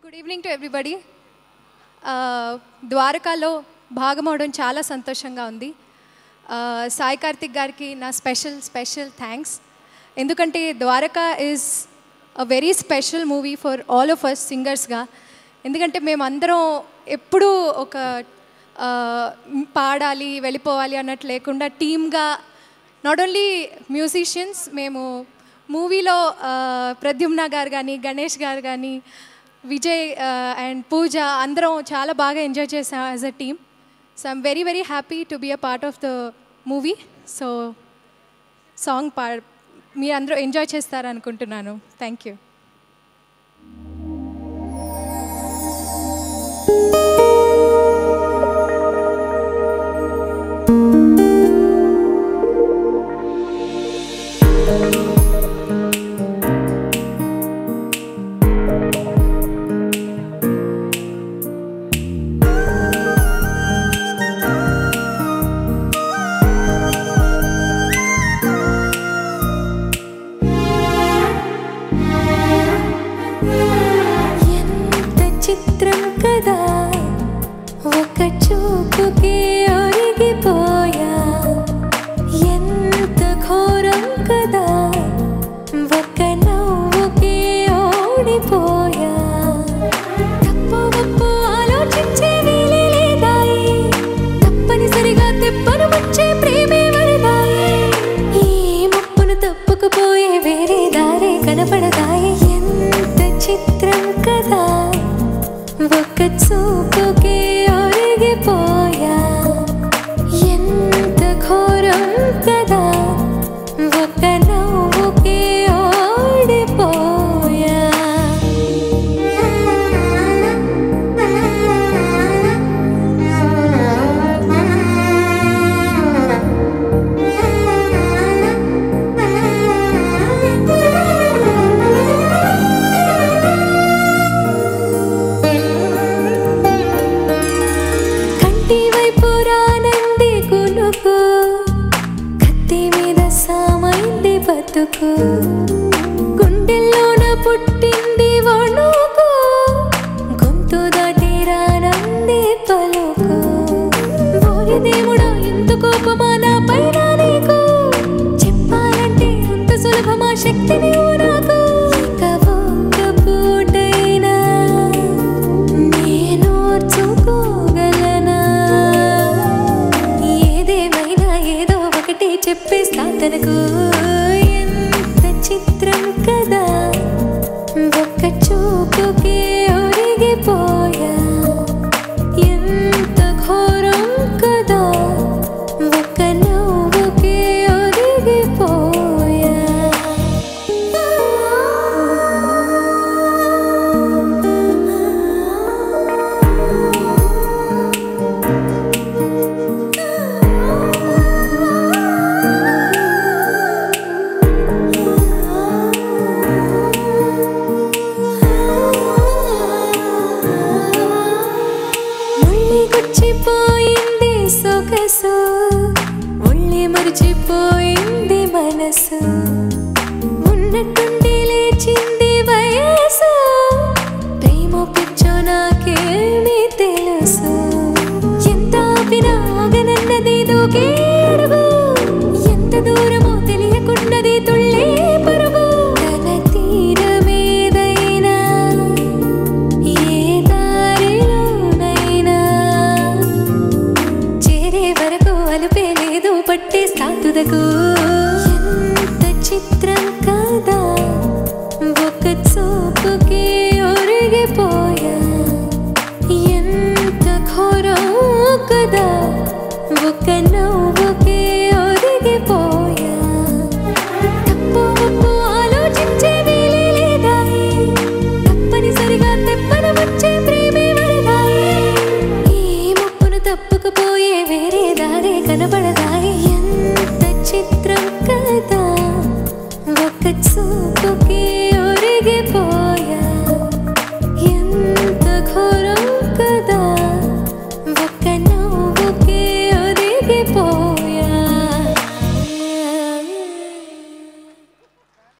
good evening to everybody ద్వారకాలో భాగమవడం చాలా సంతోషంగా ఉంది Uh, సాయి కార్తిక్ గారికి నా స్పెషల్ స్పెషల్ థ్యాంక్స్ ఎందుకంటే Dwaraka is a very special movie for all of us సింగర్స్గా ఎందుకంటే మేమందరం ఎప్పుడూ ఒక uh, పాడాలి వెళ్ళిపోవాలి అన్నట్టు లేకుండా టీమ్గా నాట్ ఓన్లీ మ్యూజిషియన్స్ మేము మూవీలో ప్రద్యుమ్న గారు కానీ గణేష్ గారు కానీ విజయ్ అండ్ పూజ అందరం చాలా బాగా ఎంజాయ్ చేసాం as a team so I'm very very happy to be a part of the movie so song పా మీరు అందరూ ఎంజాయ్ చేస్తారనుకుంటున్నాను థ్యాంక్ యూ ఎంత చిత్రం కదా ఒక చూపుకే ఒరిగిపోయా ఎంత ఘోరం కదా ఒక నవ్వుకే ఓడిపోయా తప్పు ఒప్పు ఆలోచించే వేలే లేదాయి తప్పనిసరిగా తెప్పను వచ్చే ప్రేమే వరదాయి ఈ ముప్పును తప్పుకుపోయే వేరే దారే కనపడదాయి ఎంత చిత్రం కదా ఒక్క చూపుకే ఒరిగిపోయా ఎంత ఘోరం కదా ఒక నవ్వుకే ఓడిపోయా కంటి వైపు రానంది కునుకు కత్తి మీద సామైంది బతుకు గుండెల్లోన పుట్టింది వణుకు గొంతు దాటి రానంది పలుకు ఓరి దేవుడా ఎంత కోపమా నా పైన నీకు చెప్పాలంటే అంత సులభమా శక్తిని నాకు ఇక ఒక్క పూటైనా నేనోర్చుకోగలనా ఏదేమైనా ఏదో ఒకటి చెప్పేస్తా తనకు ఎంత చిత్రం కదా ఒక్క చూపుకే ఒరిగిపో